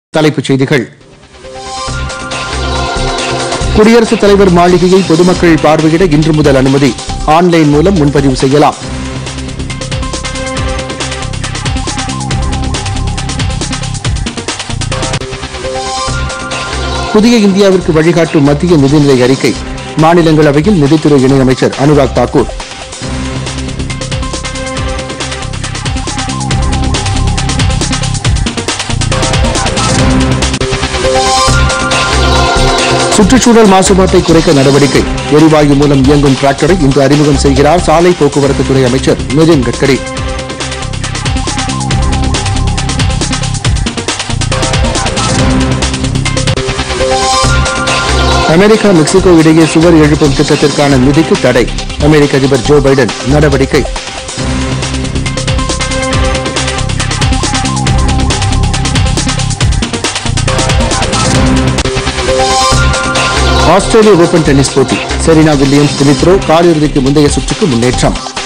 தலைப்புச் செய்திகள் குடியரசுத் தலைவர் மாளிகையை பொதுமக்கள் பார்வையிட இன்று முதல் அனுமதி ஆன்லைன் மூலம் முன்பதிவு செய்யலாம் புதிய இந்தியாவிற்கு வழிகாட்டும் மத்திய நிதிநிலை அறிக்கை மாநிலங்களவையில் நிதித்துறை இணையமைச்சர் அனுராக் தாக்கூர் சுற்றுச்சூழல் மாசுபாட்டை குறைக்க நடவடிக்கை எரிவாயு மூலம் இயங்கும் டிராக்டரை இன்று அறிமுகம் செய்கிறார் சாலை போக்குவரத்துத்துறை அமைச்சர் நிதின் கட்கரி அமெரிக்கா மெக்சிகோ இடையே சுவர் எழுப்பும் திட்டத்திற்கான நிதிக்கு தடை அமெரிக்க அதிபர் ஜோ பைடன் நடவடிக்கை ஆஸ்திரேலிய ஓபன் டென்னிஸ் போட்டி செரீனா வில்லியம்ஸ் திமித்ரோ காலிறுதிக்கு முந்தைய சுற்றுக்கு முன்னேற்றம்